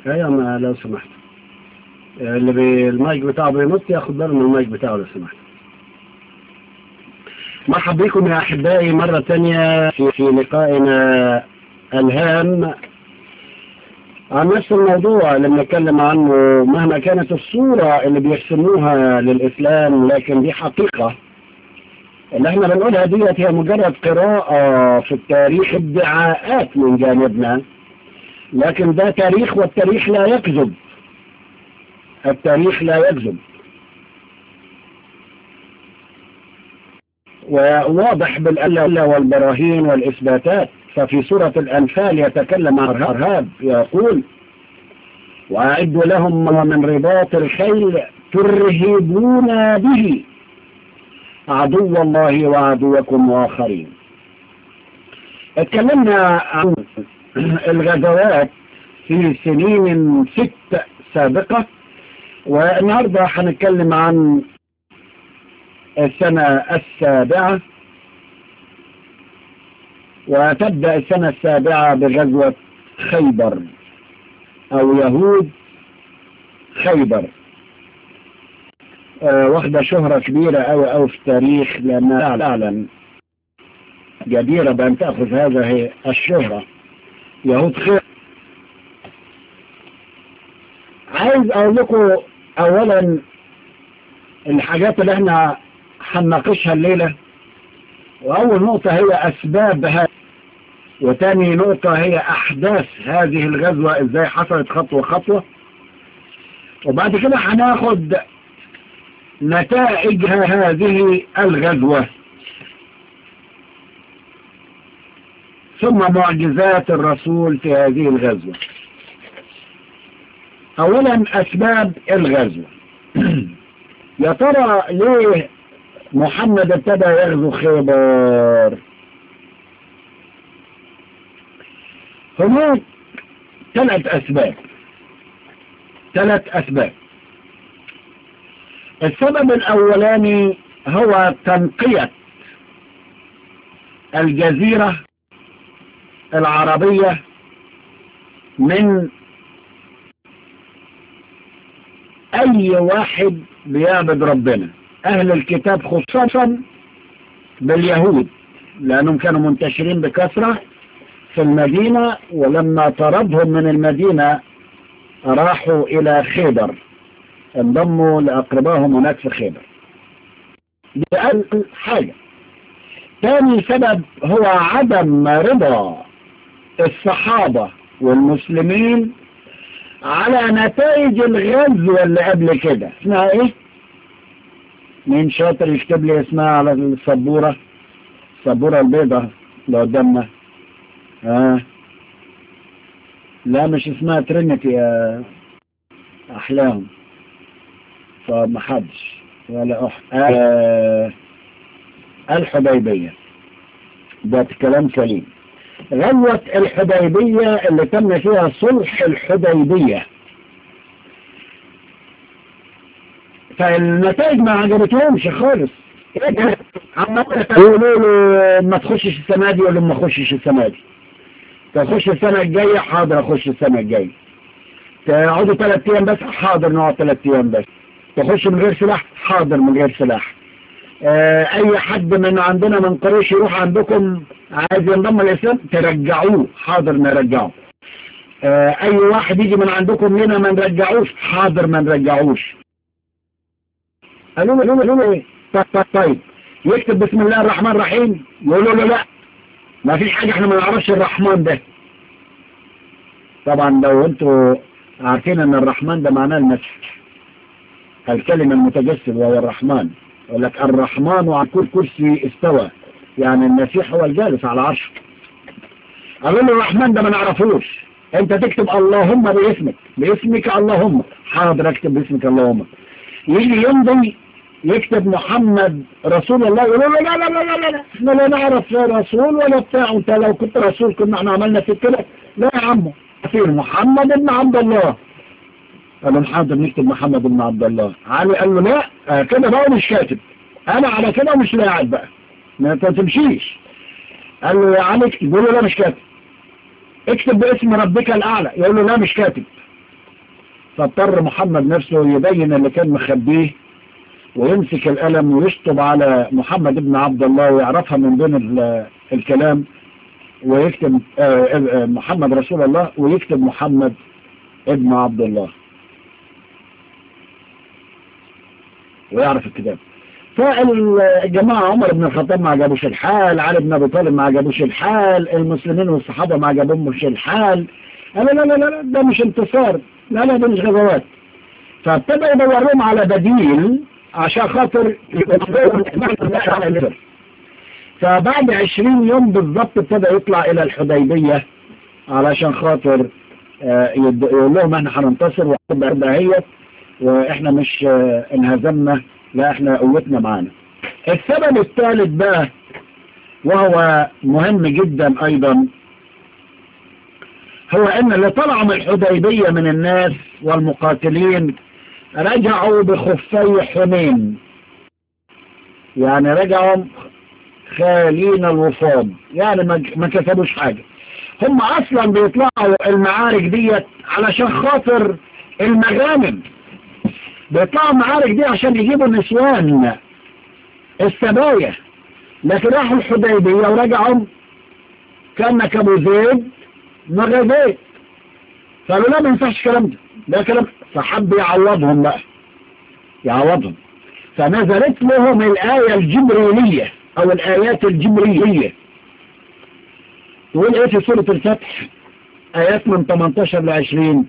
ايوه ما لو سمحت اللي بي المايك بتاعه بينط ياخد باله من المايك بتاعه لو سمحت مرحبا بكم يا احبائي مرة تانية في, في لقائنا الهام عن نفس الموضوع اللي بنتكلم عنه مهما كانت الصورة اللي بيرسموها للإسلام لكن دي حقيقة اللي احنا بنقولها ديت هي مجرد قراءة في التاريخ ادعاءات من جانبنا لكن ده تاريخ والتاريخ لا يكذب التاريخ لا يكذب وواضح بالأدلة والبراهين والإثباتات ففي سورة الأنفال يتكلم عن الإرهاب يقول وأعدوا لهم من رباط الخيل ترهبون به عدو الله وعدوكم وآخرين اتكلمنا عن الغزوات في سنين ست سابقة والنهاردة هنتكلم عن السنة السابعة وتبدأ السنة السابعة بغزوة خيبر أو يهود خيبر آه واخدة شهرة كبيرة أو أو في التاريخ لأنها فعلا جديرة بأن تأخذ هذه الشهرة يهود خيبر عايز أقول لكم أولا الحاجات اللي احنا هنناقشها الليلة وأول نقطة هي أسباب هذا وتاني نقطة هي أحداث هذه الغزوة إزاي حصلت خطوة خطوة وبعد كده هناخد نتائج هذه الغزوة ثم معجزات الرسول في هذه الغزوة أولا أسباب الغزوة يا ترى ليه محمد ابتدى يغزو خيبر هناك ثلاث أسباب ثلاث أسباب السبب الأولاني هو تنقية الجزيرة العربية من أي واحد بيعبد ربنا أهل الكتاب خصوصا باليهود لأنهم كانوا منتشرين بكثرة في المدينة ولما طردهم من المدينة راحوا إلى خيبر انضموا لأقربائهم هناك في خيبر دي أول حاجة ثاني سبب هو عدم رضا الصحابة والمسلمين على نتائج الغزو اللي قبل كده اسمها ايه مين شاطر يكتب لي اسمها على السبورة السبورة البيضة اللي قدامنا ها لا مش اسمها ترينيتي يا احلام فما حدش ولا أح... آه الحديبية ده كلام سليم غزوة الحديبية اللي تم فيها صلح الحديبية فالنتائج ما عجبتهمش خالص يقولوا له ما تخشش السنة دي ولا ما تخشش السنة دي تخش السنة الجاية حاضر اخش السنة الجاية تقعدوا ثلاث ايام بس حاضر نقعد ثلاث ايام بس تخش من غير سلاح حاضر من غير سلاح اه اي حد من عندنا من قريش يروح عندكم عايز ينضم الاسلام ترجعوه حاضر نرجعه اه اي واحد يجي من عندكم هنا ما نرجعوش حاضر ما نرجعوش قالوا له قالوا ايه طيب طيب يكتب بسم الله الرحمن الرحيم يقولوا له لا ما فيش حاجة احنا ما نعرفش الرحمن ده طبعا لو انتوا عارفين ان الرحمن ده معناه المسح الكلمة المتجسد وهو الرحمن يقول لك الرحمن وعلى كل كرسي استوى يعني المسيح هو الجالس على عرشه قالوا له الرحمن ده ما نعرفوش انت تكتب اللهم باسمك باسمك اللهم حاضر اكتب باسمك اللهم يجي يمضي يكتب محمد رسول الله يقول له لا لا لا لا لا احنا لا نعرف رسول ولا بتاع انت لو كنت رسول كنا احنا عملنا في كده لا يا عمو في محمد بن عبد الله قال له حاضر نكتب محمد بن عبد الله علي قال له لا اه كده بقى مش كاتب انا على كده مش لاعب بقى ما تمشيش قال له يا علي يقول له لا مش كاتب اكتب باسم ربك الاعلى يقول له لا مش كاتب فاضطر محمد نفسه يبين اللي كان مخبيه ويمسك القلم ويشطب على محمد بن عبد الله ويعرفها من دون الكلام ويكتب محمد رسول الله ويكتب محمد ابن عبد الله ويعرف الكتاب فالجماعة عمر بن الخطاب ما عجبوش الحال علي بن ابي طالب ما عجبوش الحال المسلمين والصحابة ما عجبهمش الحال لا لا لا لا ده مش انتصار لا لا ده مش غزوات فابتدى يدور لهم على بديل عشان خاطر فبعد عشرين يوم بالضبط ابتدى يطلع الى الحديبية علشان خاطر يقول لهم احنا هننتصر وحبة هي واحنا مش انهزمنا لا احنا قوتنا معانا السبب الثالث بقى وهو مهم جدا ايضا هو ان اللي طلعوا من الحديبية من الناس والمقاتلين رجعوا بخفي حنين يعني رجعوا خالين الوفاض يعني ما كتبوش حاجة هم اصلا بيطلعوا المعارك ديت علشان خاطر المغانم بيطلعوا المعارك دي عشان يجيبوا النسوان السبايا لكن راحوا الحديبية ورجعوا كانك ابو زيد ما غزيت قالوا لا ما ينفعش الكلام ده ده كلام فحب يعوضهم بقى يعوضهم فنزلت لهم الآية الجبريلية او الآيات الجبريلية تقول ايه في سورة الفتح آيات من 18 ل 20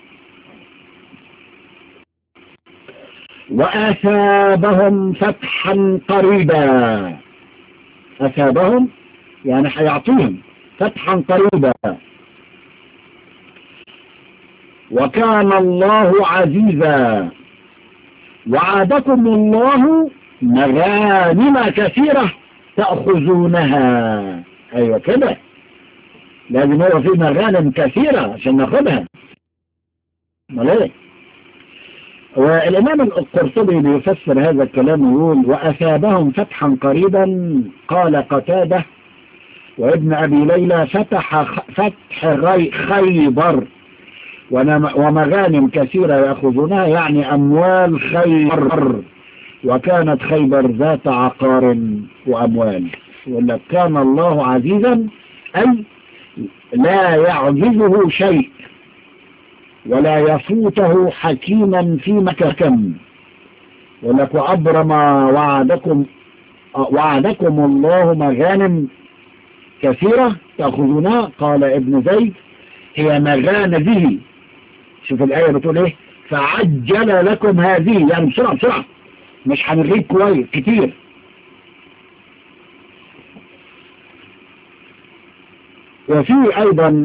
وأثابهم فتحا قريبا أثابهم يعني حيعطيهم فتحا قريبا وكان الله عزيزا وعادكم الله مغانم كثيرة تأخذونها أيوة كده لازم هو في مغانم كثيرة عشان ناخدها ملايه والإمام القرطبي بيفسر هذا الكلام يقول وأثابهم فتحا قريبا قال قتاده وابن أبي ليلى فتح فتح خيبر ومغانم كثيرة يأخذونها يعني أموال خيبر وكانت خيبر ذات عقار وأموال يقول لك كان الله عزيزا أي لا يعجزه شيء ولا يفوته حكيما في مكان ولك وأبرم وعدكم وعدكم الله مغانم كثيرة تأخذونها قال ابن زيد هي مغانبه شوف الآية بتقول ايه فعجل لكم هذه يعني بسرعة بسرعة مش هنغيب كويس كتير وفي ايضا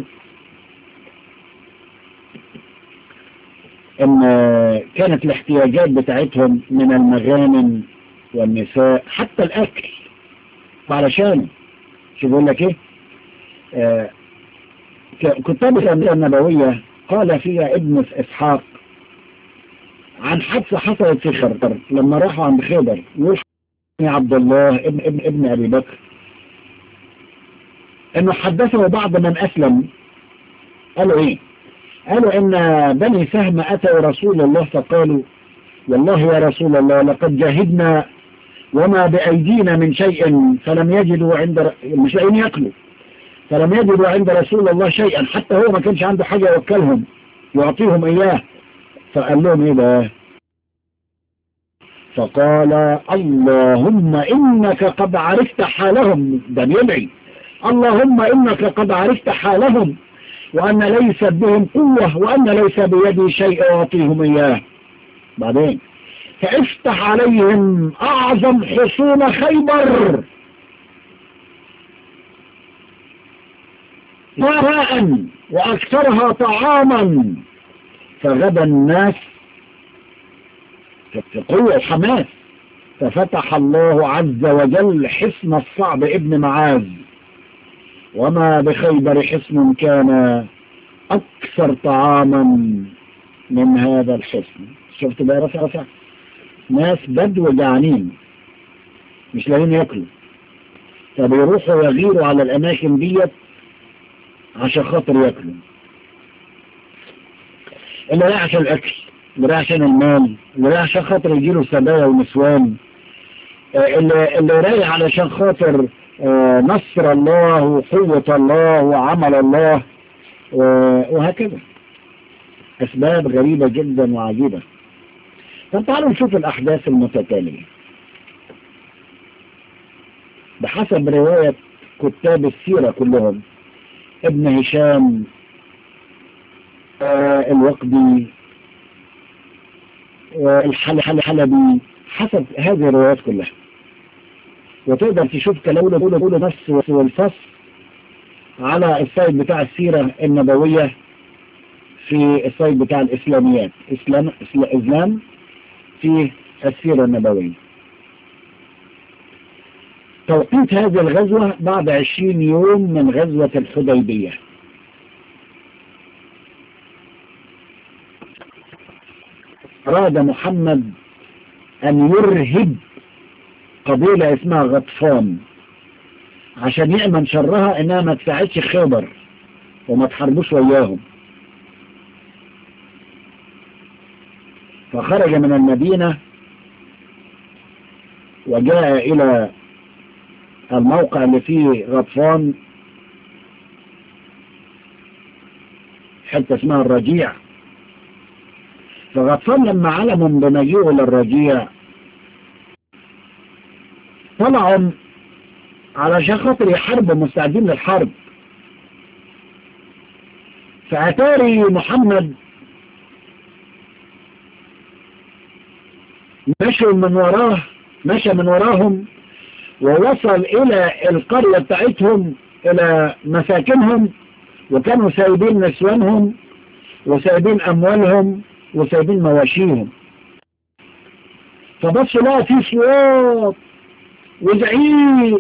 ان كانت الاحتياجات بتاعتهم من المغانم والنساء حتى الاكل علشان شوف بقول لك ايه آه كتاب الأنبياء النبوية قال فيها ابن اسحاق عن حادثة حصلت في خرطر لما راحوا عند خيبر يقول يا عبد الله ابن ابن ابن ابي بكر انه حدثه بعض من اسلم قالوا ايه قالوا ان بني سهم اتوا رسول الله فقالوا والله يا رسول الله لقد جاهدنا وما بأيدينا من شيء فلم يجدوا عند مش لاقيين ياكلوا فلم يجدوا عند رسول الله شيئا حتى هو ما كانش عنده حاجة يوكلهم يعطيهم إياه فقال لهم إيه بقى فقال اللهم إنك قد عرفت حالهم ده بيدعي اللهم إنك قد عرفت حالهم وأن ليس بهم قوة وأن ليس بيدي شيء أعطيهم إياه بعدين فافتح عليهم أعظم حصون خيبر وراء وأكثرها طعاما فغدا الناس في قوة وحماس ففتح الله عز وجل حصن الصعب ابن معاذ وما بخيبر حصن كان أكثر طعاما من هذا الحصن شفت بقى رفع رفع ناس بدو جعانين مش لاقيين ياكلوا فبيروحوا يغيروا على الأماكن ديت عشان خاطر ياكلوا اللي رايح عشان الأكل اللي رايح عشان المال اللي رايح عشان خاطر يجيله سبايا ونسوان اللي, اللي رايح علشان خاطر نصر الله وقوة الله وعمل الله وهكذا أسباب غريبة جدا وعجيبة طب تعالوا نشوف الأحداث المتتالية بحسب رواية كتاب السيرة كلهم ابن هشام آه الوقدي والحلبي حسب هذه الروايات كلها وتقدر تشوف كلام كله كله نفس والفصل على السايت بتاع السيرة النبوية في السايت بتاع الإسلاميات إسلام, إسلام في السيرة النبوية توقيت هذه الغزوة بعد عشرين يوم من غزوة الحديبية أراد محمد أن يرهب قبيلة اسمها غطفان عشان يأمن شرها انها ما تساعدش خبر وما تحاربوش وياهم فخرج من المدينة وجاء الى الموقع اللي فيه غطفان حتة اسمها الرجيع فغطفان لما علموا بمجيئه للرجيع طلعوا علشان خاطر يحاربوا مستعدين للحرب فأتاري محمد مشوا من وراه مشى من وراهم ووصل إلى القرية بتاعتهم إلى مساكنهم وكانوا سايبين نسوانهم وسايبين أموالهم وسايبين مواشيهم فبصوا لقوا في صوت وزعيق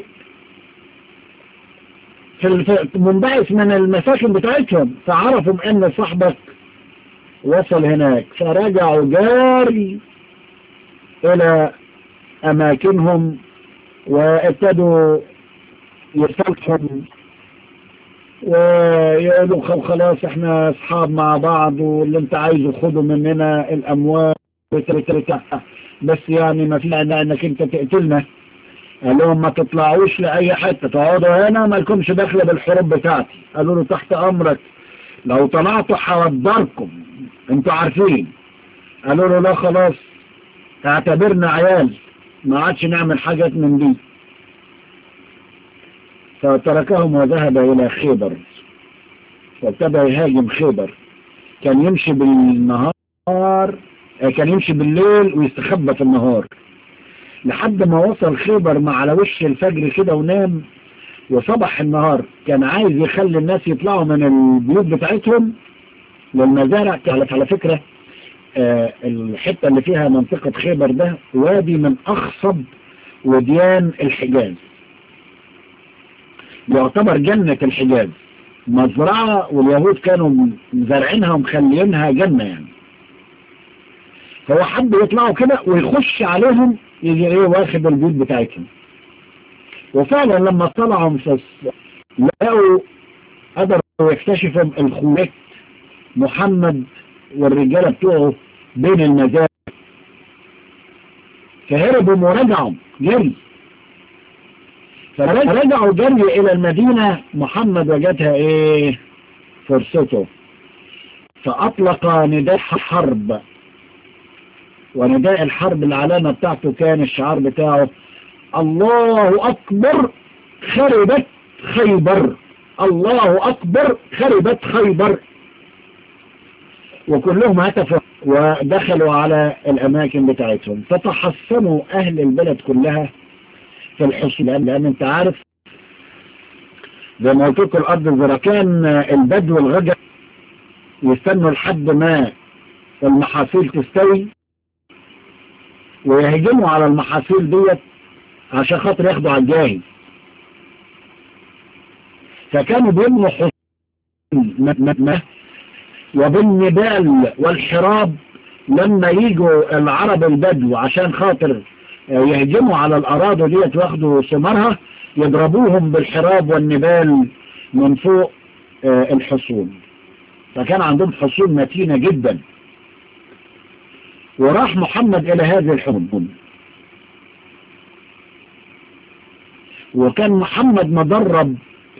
في منبعث من المساكن بتاعتهم فعرفوا ان صاحبك وصل هناك فرجعوا جاري الى اماكنهم وابتدوا يصلحهم ويقولوا خلاص احنا اصحاب مع بعض واللي انت عايزه خده مننا الاموال بس يعني ما في معنى انك انت تقتلنا قال لهم ما تطلعوش لأي حتة تقعدوا هنا ما لكمش دخل بالحروب بتاعتي قالوا له تحت أمرك لو طلعتوا هوضركم انتوا عارفين قالوا له لا خلاص اعتبرنا عيال ما عادش نعمل حاجات من دي فتركهم وذهب إلى خيبر وابتدى يهاجم خيبر كان يمشي بالنهار كان يمشي بالليل ويستخبى في النهار لحد ما وصل خيبر مع على وش الفجر كده ونام وصبح النهار كان عايز يخلي الناس يطلعوا من البيوت بتاعتهم للمزارع على فكرة آه الحتة اللي فيها منطقة خيبر ده وادي من أخصب وديان الحجاز يعتبر جنة الحجاز مزرعة واليهود كانوا زارعينها ومخلينها جنة يعني فهو حب يطلعوا كده ويخش عليهم يجي ايه واخد البيوت بتاعتهم وفعلا لما طلعوا لقوا قدروا يكتشفوا الخوات محمد والرجالة بتوعه بين المزارع فهربوا ورجعوا جري فرجعوا جري الى المدينة محمد وجدها ايه فرصته فاطلق نداء حرب ونداء الحرب العلامة بتاعته كان الشعار بتاعه الله أكبر خربت خيبر الله أكبر خربت خيبر وكلهم هتفوا ودخلوا على الأماكن بتاعتهم فتحصنوا أهل البلد كلها في الحصول لأن أنت عارف زي ما قلت لكم الأرض الزركان البدو الغجر يستنوا لحد ما المحاصيل تستوي ويهجموا على المحاصيل ديت عشان خاطر ياخدوا على الجاهز فكانوا بيبنوا حصون وبالنبال والحراب لما يجوا العرب البدو عشان خاطر يهجموا على الأراضي ديت واخدوا ثمارها يضربوهم بالحراب والنبال من فوق الحصون فكان عندهم حصون متينة جدا وراح محمد إلى هذه الحدود وكان محمد مدرب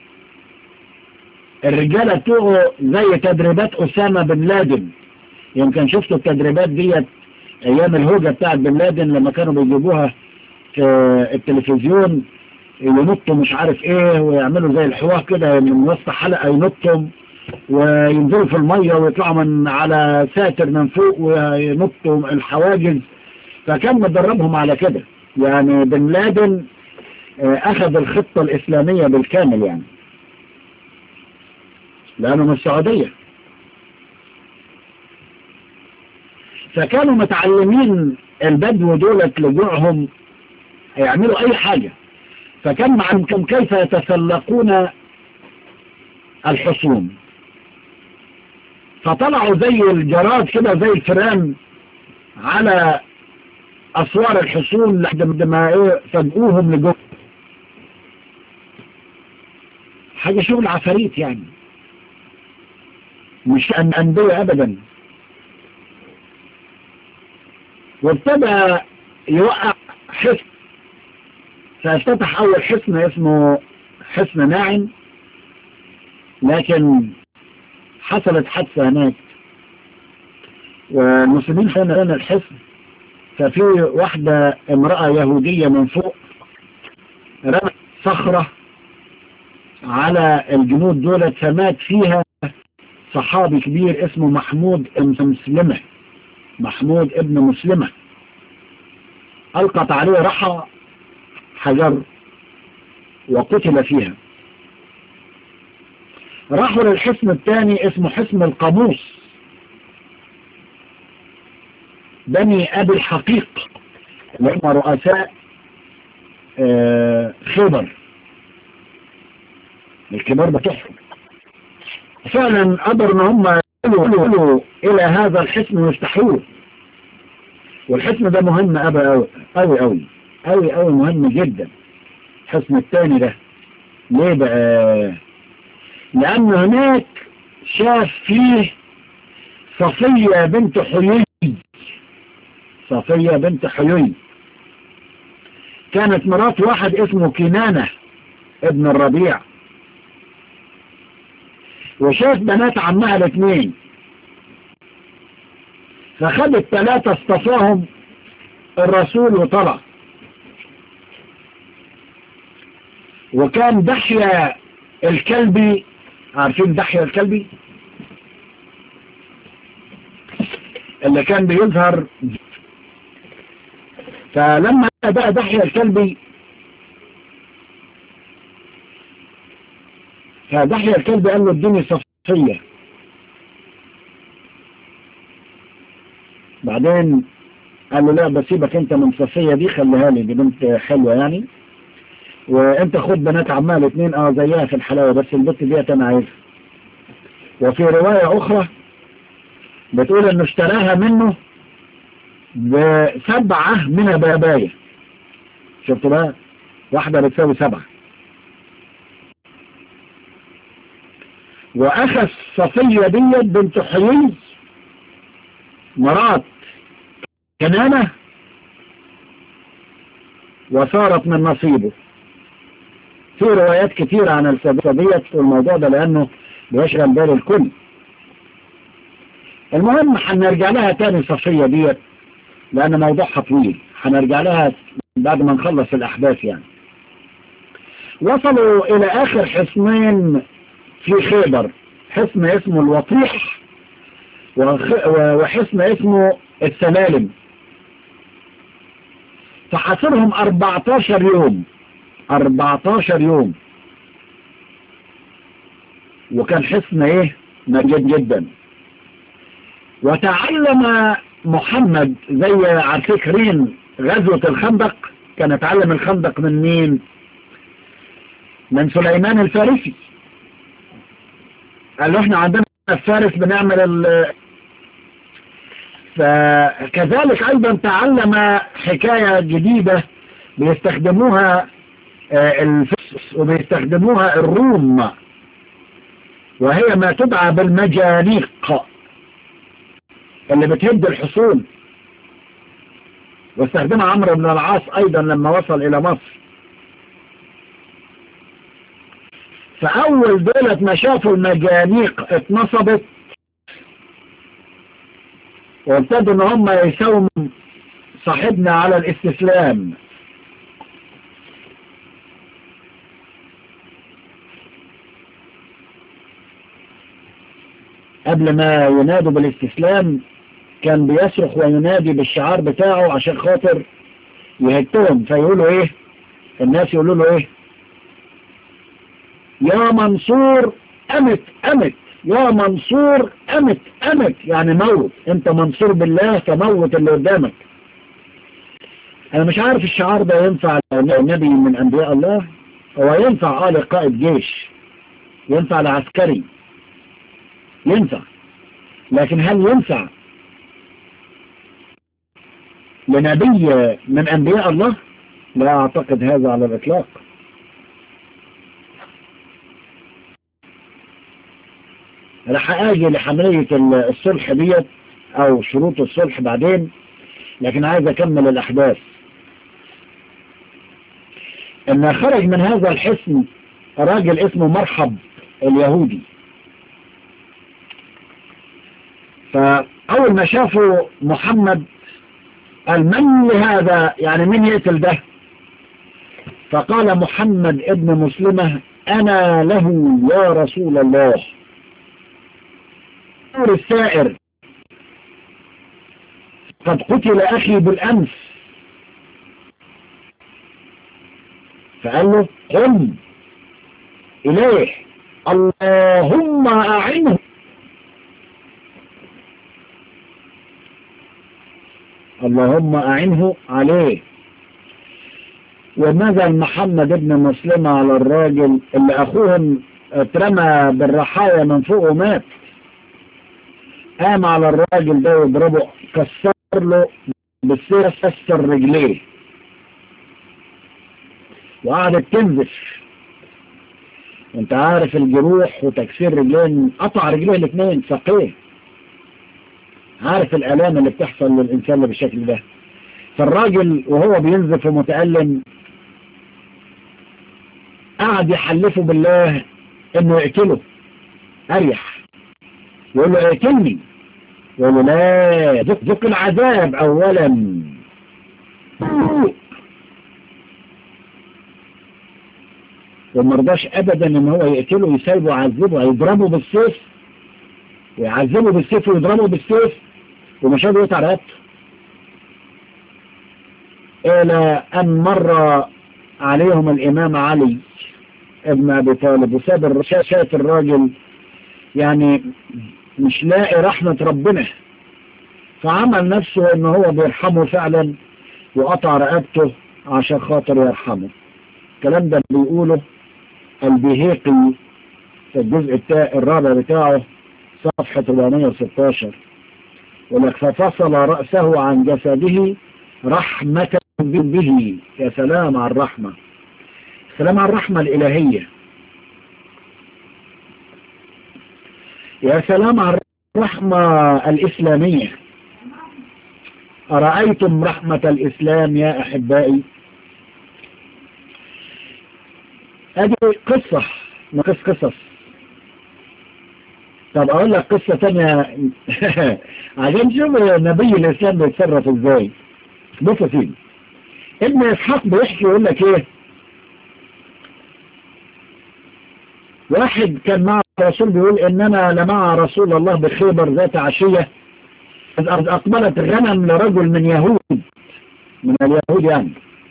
الرجالة بتوعه زي تدريبات أسامة بن لادن يمكن شفتوا التدريبات ديت أيام الهوجة بتاعت بن لادن لما كانوا بيجيبوها في التلفزيون ينطوا مش عارف ايه ويعملوا زي الحوار كده من وسط حلقة ينطوا وينزلوا في المية ويطلعوا من على ساتر من فوق وينطوا الحواجز فكان مدربهم على كده يعني بن لادن اخذ الخطة الاسلامية بالكامل يعني لانه من السعودية فكانوا متعلمين البدو دولت لجوعهم هيعملوا اي حاجة فكان معهم كيف يتسلقون الحصون فطلعوا زي الجراد كده زي الفئران على اسوار الحصون لحد ما ايه فجؤوهم لجوه حاجة شغل عفاريت يعني مش أنبياء أبدا وابتدى يوقع حصن فافتتح أول حصن اسمه حصن ناعم لكن حصلت حادثة هناك والمسلمين كان لنا الحصن ففي واحدة امرأة يهودية من فوق رمت صخرة على الجنود دولت فمات فيها صحابي كبير اسمه محمود ابن مسلمة محمود ابن مسلمة ألقت عليه رحى حجر وقتل فيها راحوا للحصن الثاني اسمه حصن القاموس بني أبي الحقيق اللي هم رؤساء خبر الكبار بتوعهم فعلا قدروا ان هم يقولوا الى هذا الحصن ويفتحوه والحصن ده مهم ابا اوي اوي اوي اوي اوي مهم جدا الحصن الثاني ده ليه بقى لان هناك شاف فيه صفية بنت حيي صفية بنت حيي كانت مرات واحد اسمه كنانة ابن الربيع وشاف بنات عمها الاثنين فخد الثلاثة اصطفاهم الرسول وطلع وكان دحية الكلبي عارفين دحية الكلبي اللي كان بيظهر فلما بقى دحية الكلبي فدحية الكلب قال له اديني صفية بعدين قال له لا بسيبك انت من صفية دي خليها لي دي بنت حلوة يعني وانت خد بنات عمها الاثنين اه زيها في الحلاوة بس البنت ديت انا عايزها وفي رواية اخرى بتقول انه اشتراها منه بسبعة من باباية شفتوا بقى واحدة بتساوي سبعة واخذ صفية ديت بنت حيي مرات كنانة وصارت من نصيبه في روايات كتيرة عن الصبية في الموضوع ده لانه بيشغل بال الكل المهم هنرجع لها تاني صفية ديت لان موضوعها طويل هنرجع لها بعد ما نخلص الاحداث يعني وصلوا الى اخر حصنين في خيبر حصن اسمه الوطيح وحصن اسمه السلالم فحاصرهم 14 يوم 14 يوم وكان حصن ايه مجد جدا وتعلم محمد زي على فكرين غزوة الخندق كان اتعلم الخندق من مين من سليمان الفارسي قال له احنا عندنا الفارس بنعمل ال فكذلك ايضا تعلم حكاية جديدة بيستخدموها الفرس وبيستخدموها الروم وهي ما تدعى بالمجانيق اللي بتهد الحصون واستخدمها عمرو بن العاص أيضا لما وصل إلى مصر فأول دولة ما شافوا المجانيق اتنصبت وابتدوا ان هم يساوموا صاحبنا على الاستسلام قبل ما ينادوا بالاستسلام كان بيصرخ وينادي بالشعار بتاعه عشان خاطر يهتهم فيقولوا ايه الناس يقولوا له ايه يا منصور امت امت يا منصور امت امت يعني موت انت منصور بالله فموت اللي قدامك انا مش عارف الشعار ده ينفع نبي من انبياء الله هو ينفع اه لقائد جيش ينفع لعسكري ينفع لكن هل ينفع لنبي من انبياء الله لا اعتقد هذا على الاطلاق راح اجي لحملية الصلح ديت او شروط الصلح بعدين لكن عايز اكمل الاحداث ان خرج من هذا الحصن راجل اسمه مرحب اليهودي فاول ما شافوا محمد قال من لهذا يعني من يقتل ده فقال محمد ابن مسلمة انا له يا رسول الله النور السائر قد قتل أخي بالأمس فقال له قم إليه اللهم أعنه اللهم أعنه عليه ونزل محمد ابن مسلمة على الراجل اللي أخوهم اترمى بالرحايا من فوق ومات قام على الراجل ده وضربه كسر له بالسيف كسر رجليه وقعدت تنزف وانت عارف الجروح وتكسير رجلين قطع رجليه الاثنين ساقيه عارف الالام اللي بتحصل للانسان اللي بالشكل ده فالراجل وهو بينزف ومتألم قعد يحلفه بالله انه يقتله اريح يقول له اقتلني يقول له لا ذق ذق العذاب اولا ومرضاش ابدا ان هو يقتله ويسيبه ويعذبه هيضربه بالسيف ويعذبه بالسيف ويضربه بالسيف ومش قادر يقطع رقبته الى ان مر عليهم الامام علي ابن ابي طالب وساب الرشاشات الراجل يعني مش لاقي رحمة ربنا فعمل نفسه ان هو بيرحمه فعلا وقطع رقبته عشان خاطر يرحمه الكلام ده بيقوله البيهيقي في الجزء الرابع بتاعه صفحة 416 ولك ففصل رأسه عن جسده رحمة به يا سلام على الرحمة سلام على الرحمة الإلهية يا سلام على الرحمة الإسلامية أرأيتم رحمة الإسلام يا أحبائي هذه قصة نقص قصص طب أقول لك قصة تانية عشان تشوف نبي الإسلام بيتصرف إزاي بص يا سيدي ابن إسحاق بيحكي يقول لك إيه واحد كان مع الرسول بيقول إننا لمع رسول الله بخيبر ذات عشية إذ أقبلت غنم لرجل من يهود من اليهود يعني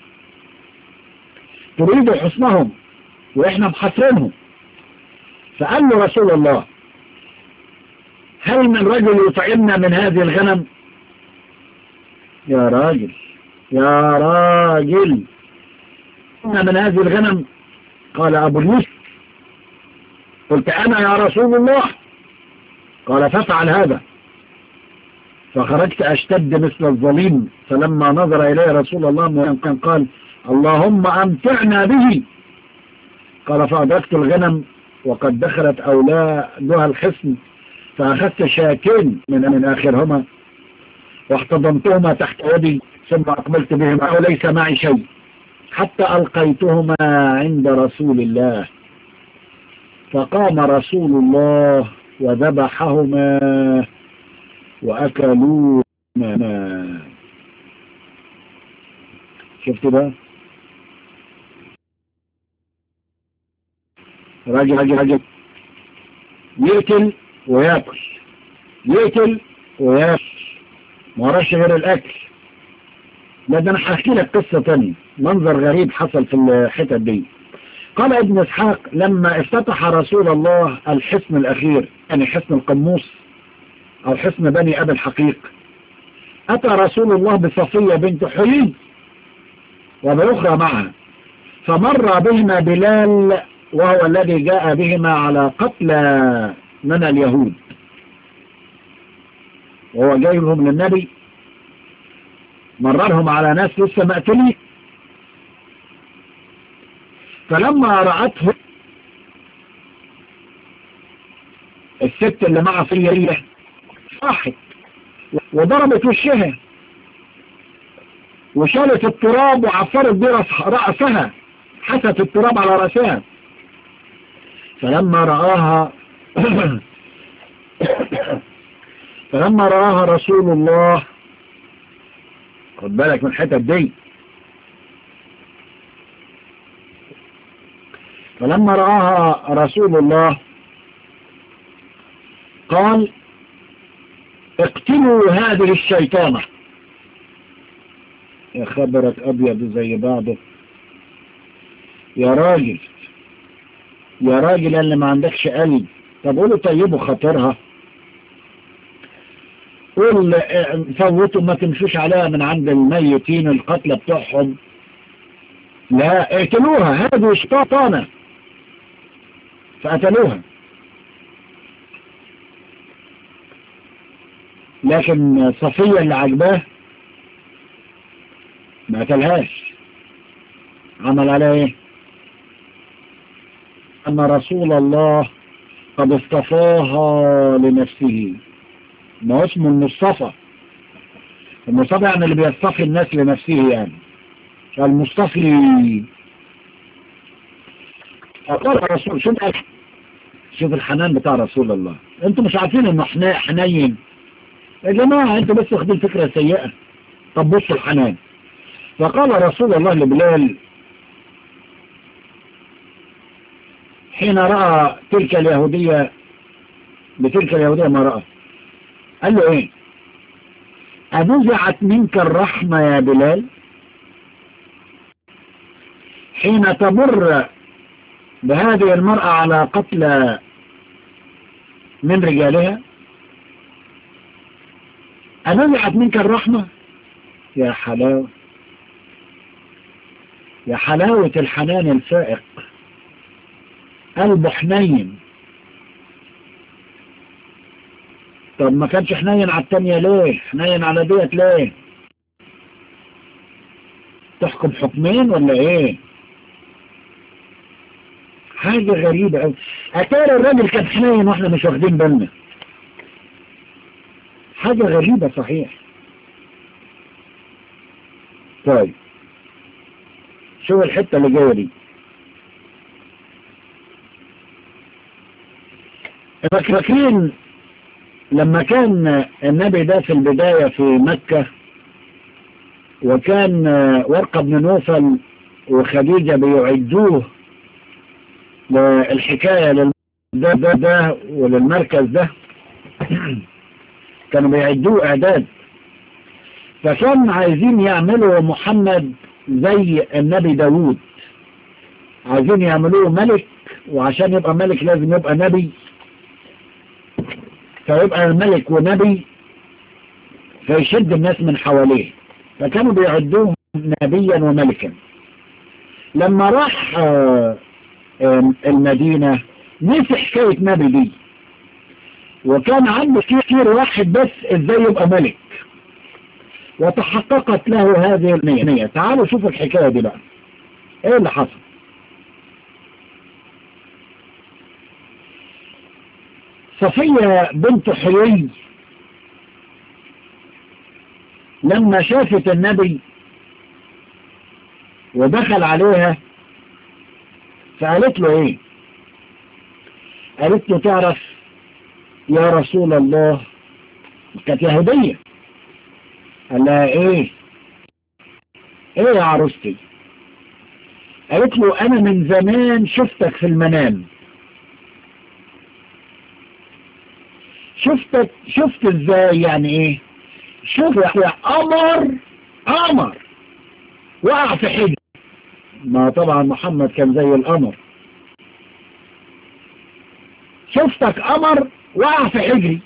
تريد حسنهم وإحنا محصرينهم فقال له رسول الله هل من رجل يطعمنا من هذه الغنم يا راجل يا راجل من هذه الغنم قال أبو المسك قلت أنا يا رسول الله قال فافعل هذا فخرجت أشتد مثل الظليم فلما نظر إلي رسول الله كان قال اللهم أمتعنا به قال فأدركت الغنم وقد دخلت أولادها الحصن فأخذت شاكين من من آخرهما واحتضنتهما تحت يدي ثم أقبلت بهما وليس معي شيء حتى ألقيتهما عند رسول الله فقام رسول الله وذبحهما وأكلوهما شفت بقى راجل راجل راجل يقتل وياكل يقتل وياكل ما وراش غير الاكل لا ده انا هحكي لك قصة تانية منظر غريب حصل في الحتت دي قال ابن اسحاق لما افتتح رسول الله الحصن الاخير يعني حصن القموس او حصن بني ابي الحقيق اتى رسول الله بصفية بنت حيي وبأخرى معها فمر بهما بلال وهو الذي جاء بهما على قتل من اليهود وهو جايبهم للنبي مررهم على ناس لسه مقتلين فلما رأته الست اللي معها في اليرية صاحت وضربت وشها وشالت التراب وعفرت بيه رأسها حست التراب على رأسها فلما رآها فلما رآها رسول الله خد بالك من الحتة دي فلما رآها رسول الله قال اقتلوا هذه الشيطانة يا خبرك ابيض زي بعضه يا راجل يا راجل اللي ما عندكش قلب طب قولوا طيبوا خاطرها قول فوتوا ما تمشوش عليها من عند الميتين القتلى بتوعهم لا اقتلوها هذه شيطانة فقتلوها لكن صفية اللي عجباه ما قتلهاش عمل عليها ايه أن رسول الله قد اصطفاها لنفسه ما اسمه المصطفى المصطفى يعني اللي بيصطفي الناس لنفسه يعني المصطفي فقال الرسول شوف شوف الحنان بتاع رسول الله انتوا مش عارفين انه حنين يا جماعة انتوا بس واخدين فكرة سيئة طب بصوا الحنان فقال رسول الله لبلال حين رأى تلك اليهودية بتلك اليهودية ما رأى قال له ايه أنزعت منك الرحمة يا بلال حين تمر بهذه المرأة على قتل من رجالها أنزعت منك الرحمة يا حلاوة يا حلاوة الحنان الفائق قلبه حنين طب ما كانش حنين على التانية ليه حنين على ديت ليه تحكم حكمين ولا ايه حاجة غريبة قوي اتاري الراجل كان حنين واحنا مش واخدين بالنا حاجة غريبة صحيح طيب شوف الحتة اللي جاية دي فاكرين لما كان النبي ده في البداية في مكة وكان ورقة بن نوفل وخديجة بيعدوه للحكاية للده ده, ده وللمركز ده كانوا بيعدوه اعداد فكان عايزين يعملوا محمد زي النبي داوود عايزين يعملوه ملك وعشان يبقى ملك لازم يبقى نبي فيبقى الملك ونبي فيشد الناس من حواليه فكانوا بيعدوه نبيا وملكا لما راح المدينة نسي حكاية نبي دي وكان عنده كتير واحد بس ازاي يبقى ملك وتحققت له هذه النية تعالوا شوفوا الحكاية دي بقى ايه اللي حصل صفية بنت حيي لما شافت النبي ودخل عليها فقالت له ايه قالت له تعرف يا رسول الله كانت يهودية قال لها ايه ايه يا عروستي قالت له انا من زمان شفتك في المنام شفتك شفت ازاي يعني ايه شوف يا قمر قمر وقع في حجر ما طبعا محمد كان زي القمر شفتك قمر وقع في حجري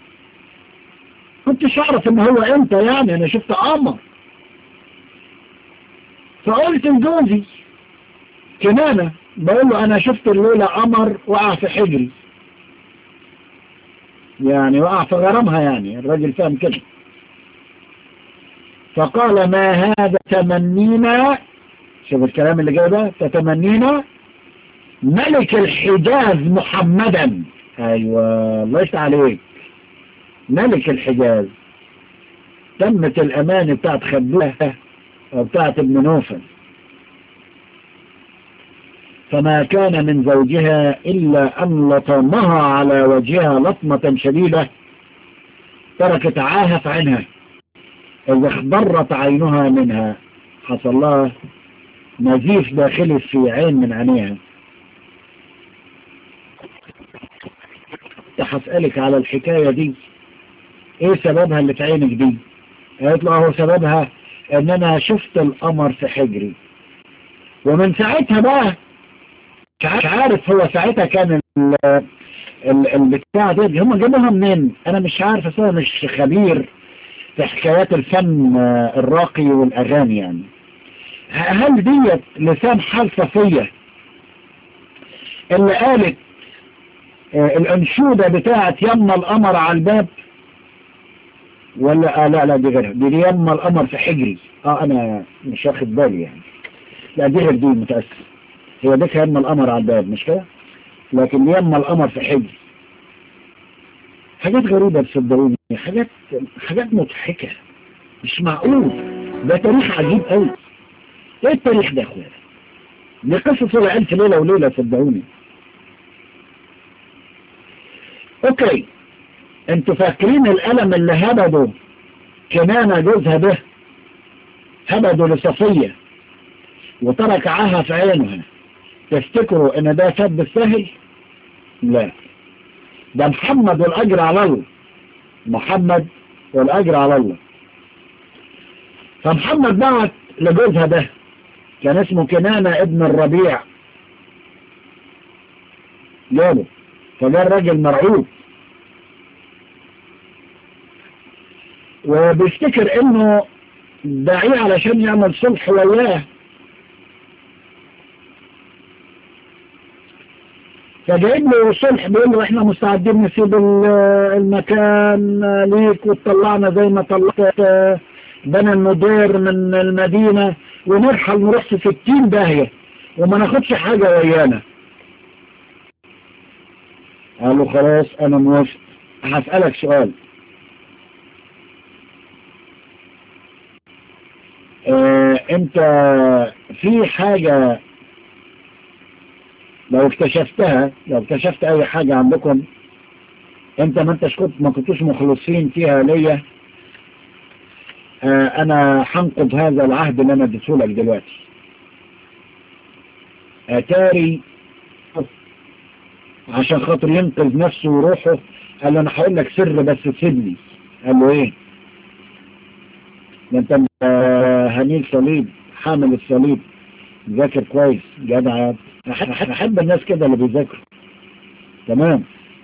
كنتش اعرف ان هو انت يعني انا شفت قمر فقلت لجوزي كنانة بقول له انا شفت الليلة قمر وقع في حجري يعني وقع في غرامها يعني الراجل فاهم كده فقال ما هذا تمنينا شوف الكلام اللي جاي ده تتمنينا ملك الحجاز محمدا ايوه الله يفتح عليك ملك الحجاز تمت الامان بتاعت خبلها وبتاعت ابن نوفل فما كان من زوجها إلا أن لطمها على وجهها لطمة شديدة تركت عاهة في عينها إذا اخضرت عينها منها حصل لها نزيف داخلي في عين من عينيها هسألك على الحكاية دي ايه سببها اللي في عينك دي قالت له هو سببها ان انا شفت القمر في حجري ومن ساعتها بقى مش عارف هو ساعتها كان البتاع دي هم جابوها منين انا مش عارف اصلا مش خبير في حكايات الفن الراقي والاغاني يعني هل ديت لسان حال صفية اللي قالت الانشودة بتاعت يما القمر على الباب ولا آه لا لا دي غيرها دي يما القمر في حجري اه انا مش واخد بالي يعني لا دي غير دي متأسف هي دي يما القمر على الباب مش كده لكن يما القمر في حجري حاجات غريبة تصدقوني حاجات حاجات مضحكة مش معقول ده تاريخ عجيب قوي ايه التاريخ ده يا اخويا دي قصص ولا ألف ليلة وليلة صدقوني اوكي انتوا فاكرين الألم اللي هبدوا كنانة جوزها ده هبدوا لصفية وترك عاها في عينها تفتكروا ان ده سب السهل لا ده محمد والأجر على الله محمد والأجر على الله فمحمد بعت لجوزها ده كان اسمه كنانة ابن الربيع جابه فده الراجل مرعوب وبيفتكر انه داعيه علشان يعمل صلح وياه فجايب له صلح بيقول له احنا مستعدين نسيب المكان ليك وتطلعنا زي ما طلعت بني النضير من المدينة ونرحل نروح في ستين داهية وما ناخدش حاجة ويانا قال له خلاص انا موافق هسألك سؤال اه انت في حاجة لو اكتشفتها لو اكتشفت اي حاجة عندكم انت ما انتش كنت ما كنتوش مخلصين فيها ليا اه انا هنقض هذا العهد اللي انا اديته لك دلوقتي اتاري عشان خاطر ينقذ نفسه وروحه قال له انا هقول لك سر بس تسيبني قال له ايه ده انت هنيل صليب حامل الصليب ذاكر كويس جدع احب الناس كده اللي بيذاكروا تمام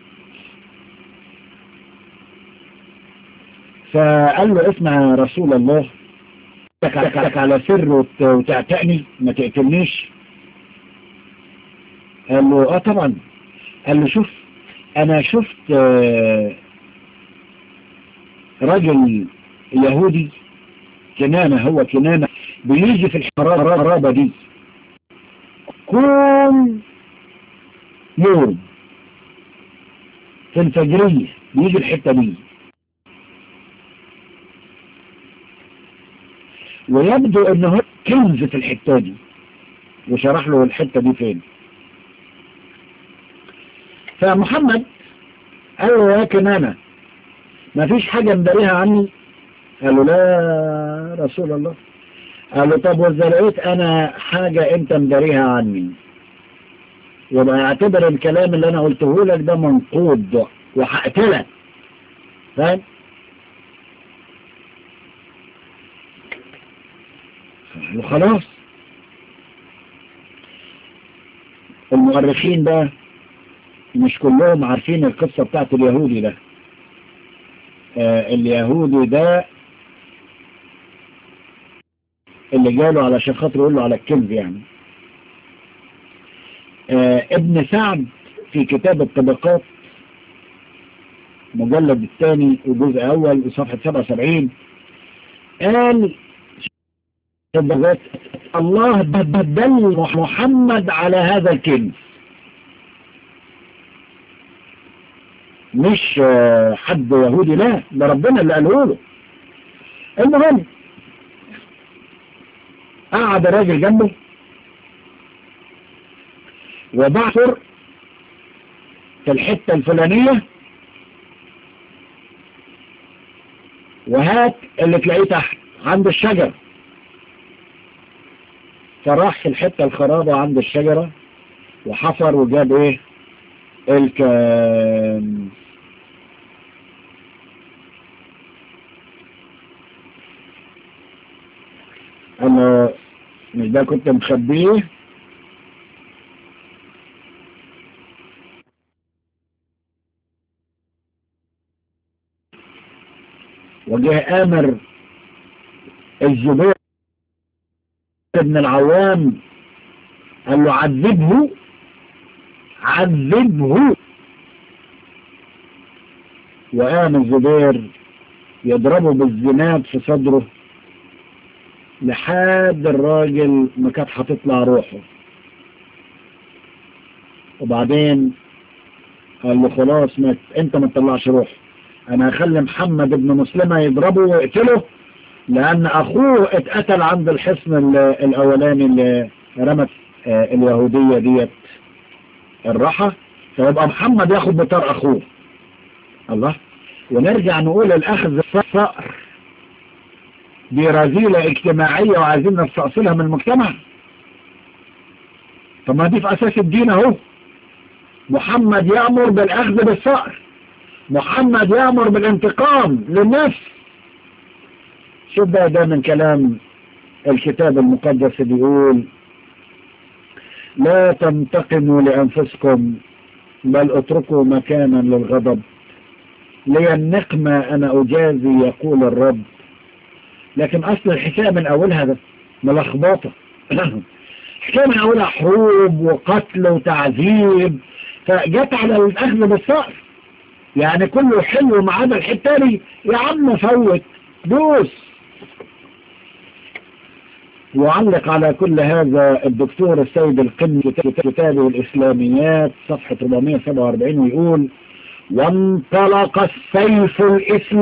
فقال له اسمع رسول الله لك على سر وتعتقني ما تقتلنيش قال له اه طبعا قال له شوف انا شفت رجل يهودي كنانة هو كنانة بيجي في الحرارة دي كل يوم في الفجرية بيجي الحتة دي ويبدو انه كنز في الحتة دي وشرح له الحتة دي فين فمحمد قال له يا كنانة ما فيش حاجة مداريها عني قال له لا رسول الله قال له طب واذا لقيت انا حاجة انت مداريها عني يبقى اعتبر الكلام اللي انا قلته لك ده منقوض وهقتلك فاهم وخلاص المؤرخين بقى مش كلهم عارفين القصة بتاعت اليهودي ده آه اليهودي ده اللي جاله علشان خاطر يقول له على الكنز يعني آه ابن سعد في كتاب الطبقات مجلد الثاني وجزء اول وصفحة 77 قال الله بدل محمد على هذا الكنز مش حد يهودي لا ده ربنا اللي قاله له المهم قعد راجل جنبه وبعثر في الحتة الفلانية وهات اللي تلاقيه تحت عند الشجر فراح في الحتة الخرابة عند الشجرة وحفر وجاب ايه الكنز انا مش ده كنت مخبيه وجه امر الزبير ابن العوام قال له عذبه عذبه وقام الزبير يضربه بالزناد في صدره لحد الراجل ما كانت هتطلع روحه وبعدين قال له خلاص ما انت ما تطلعش روحه انا هخلي محمد ابن مسلمة يضربه ويقتله لان اخوه اتقتل عند الحصن الاولاني اللي رمت اليهودية ديت الرحى فيبقى محمد ياخد بطار اخوه الله ونرجع نقول الاخذ الصقر دي رذيلة اجتماعية وعايزين نستأصلها من المجتمع طب ما دي في اساس الدين اهو محمد يأمر بالاخذ بالصقر محمد يأمر بالانتقام للنفس شوف بقى ده من كلام الكتاب المقدس بيقول لا تنتقموا لأنفسكم بل اتركوا مكانا للغضب لي النقمة أنا أجازي يقول الرب لكن أصل الحكاية من أولها ملخبطة الحكاية من أولها حروب وقتل وتعذيب فجت على الأخذ بالصقر يعني كله حلو ما عدا الحتاري يا عم فوت دوس وعلق على كل هذا الدكتور السيد القمي كتابه الإسلاميات صفحة 447 ويقول وانطلق السيف الإسلام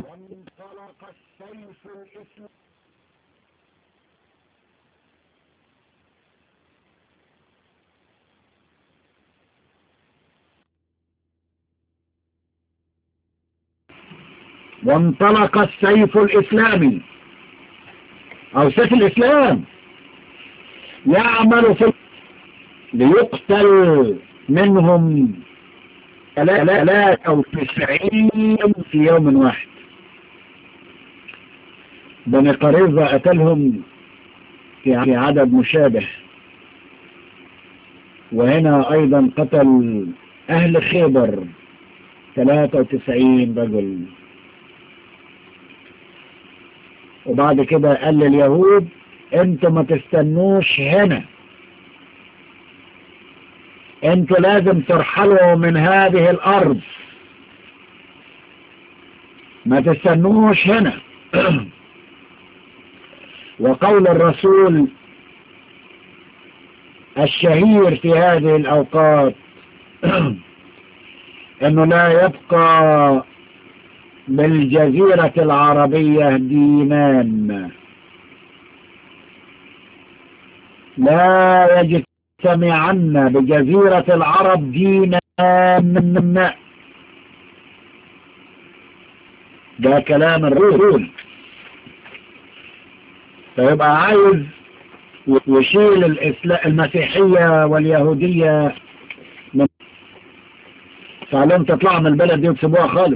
وانطلق السيف الإسلامي أو سيف الإسلام يعمل في ليقتل منهم ثلاثة أو تسعين في يوم واحد بني قريظة قتلهم في عدد مشابه وهنا أيضا قتل أهل خيبر 93 رجل وبعد كده قال لليهود انتوا ما تستنوش هنا انتوا لازم ترحلوا من هذه الارض ما تستنوش هنا وقول الرسول الشهير في هذه الاوقات انه لا يبقى بالجزيرة العربية دينان لا يجتمعن بجزيرة العرب دينا ده كلام الرسول فيبقى عايز يشيل الإسلام المسيحية واليهودية من فعلهم تطلع من البلد دي وتسيبوها خالص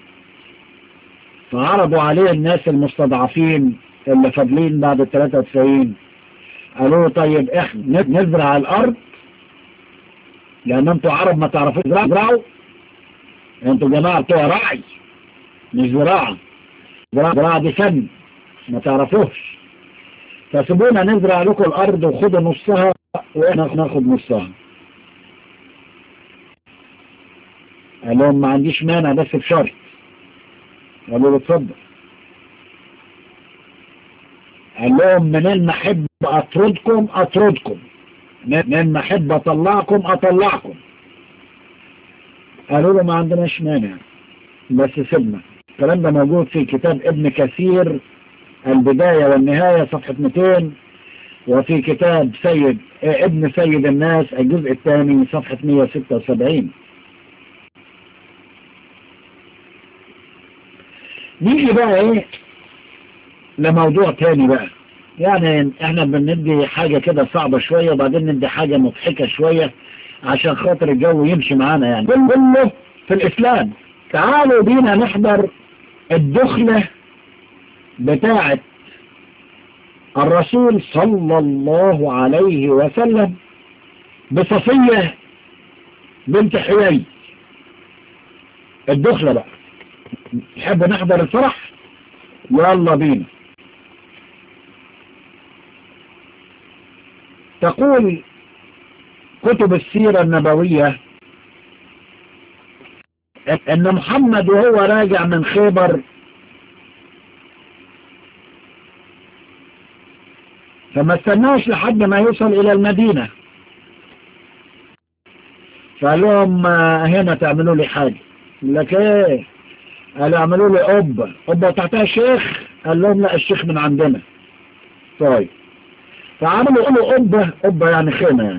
فعرضوا عليه الناس المستضعفين اللي فاضلين بعد ال 93 قالوا طيب احنا نزرع الارض لان انتوا عرب ما تعرفوش تزرعوا انتوا جماعة بتوع رعي مش زراعة زراعة دي فن ما تعرفوش فسيبونا نزرع لكم الارض وخدوا نصها واحنا ناخد نصها قال لهم ما عنديش مانع بس بشرط قالوا له اتفضل قال لهم منين ما احب اطردكم اطردكم منين ما احب اطلعكم اطلعكم قالوا له ما عندناش مانع بس سيبنا الكلام ده موجود في كتاب ابن كثير البداية والنهاية صفحة 200 وفي كتاب سيد ابن سيد الناس الجزء الثاني صفحة 176 نيجي بقى ايه لموضوع تاني بقى يعني احنا بندي حاجة كده صعبة شوية وبعدين ندي حاجة مضحكة شوية عشان خاطر الجو يمشي معانا يعني كله في الاسلام تعالوا بينا نحضر الدخلة بتاعة الرسول صلى الله عليه وسلم بصفية بنت حيي الدخلة بقى نحب نحضر الفرح يلا بينا تقول كتب السيرة النبوية ان محمد وهو راجع من خيبر فما استناش لحد ما يوصل الى المدينة فقال لهم هنا تعملوا لي حاجة لك ايه قالوا اعملوا لي قبة قبة تحتها شيخ قال لهم لا الشيخ من عندنا طيب فعملوا يقولوا قبة قبة يعني خيمة يعني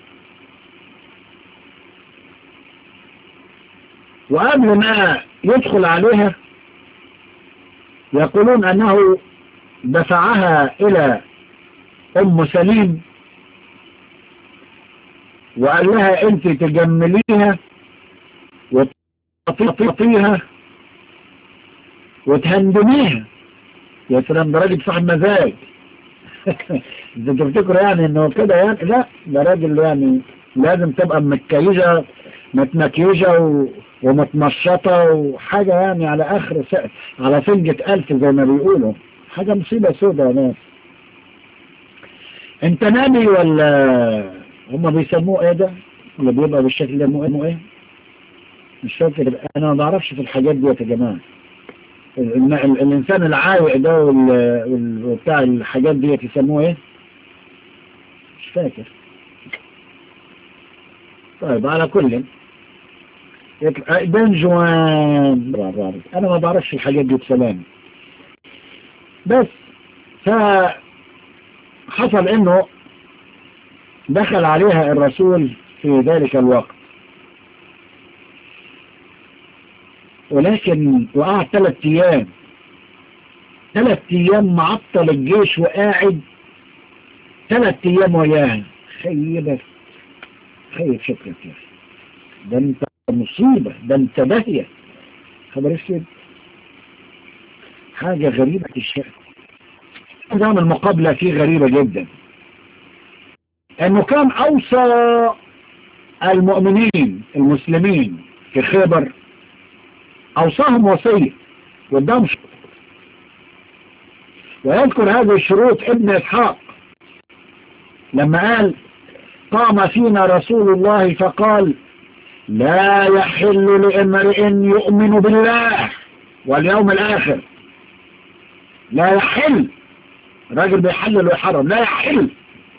وقبل ما يدخل عليها يقولون انه دفعها الى ام سليم وقال لها انت تجمليها وتطيها وتهندميها يا سلام ده راجل صاحب مزاج انت تفتكروا يعني انه كده يعني لا ده راجل يعني لازم تبقى متكيجة متمكيجة و... ومتمشطة وحاجة يعني على اخر س... على سنجة الف زي ما بيقولوا حاجة مصيبة سودة يا ناس انت نامي ولا هما بيسموه ايه ده اللي بيبقى بالشكل ده مو ايه مش فاكر انا ما بعرفش في الحاجات دي يا جماعه ال ال الانسان العاوق ده وبتاع الحاجات دي يسموه ايه مش فاكر طيب على كل بنجوان انا ما بعرفش الحاجات دي بسلام بس فحصل انه دخل عليها الرسول في ذلك الوقت ولكن وقعد ثلاث ايام ثلاث ايام معطل الجيش وقاعد ثلاث ايام وياها خيبت خيب شكلك يا ده انت مصيبة ده انت داهية خبر اسود حاجة غريبة الشكل نظام المقابلة فيه غريبة جدا انه كان اوصى المؤمنين المسلمين في خيبر اوصاهم وصية قدام ويذكر هذه الشروط ابن اسحاق لما قال قام فينا رسول الله فقال لا يحل لامرئ يؤمن بالله واليوم الاخر لا يحل راجل بيحلل ويحرم لا يحل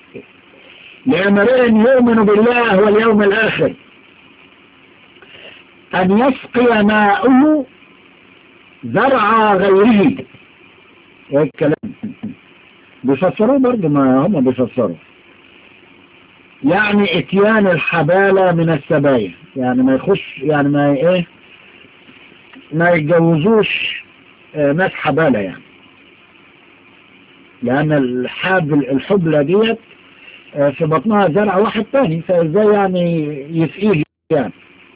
لامرئ يؤمن بالله واليوم الاخر ان يسقي ماءه زرع غيره ايه الكلام بيفسروه برضه ما هم بيفسروا يعني اتيان الحبالة من السبايا يعني ما يخش يعني ما ايه ما يتجوزوش اه ناس حبالة يعني لان الحبل الحبلة ديت اه في بطنها زرع واحد تاني فازاي يعني يسقيه يعني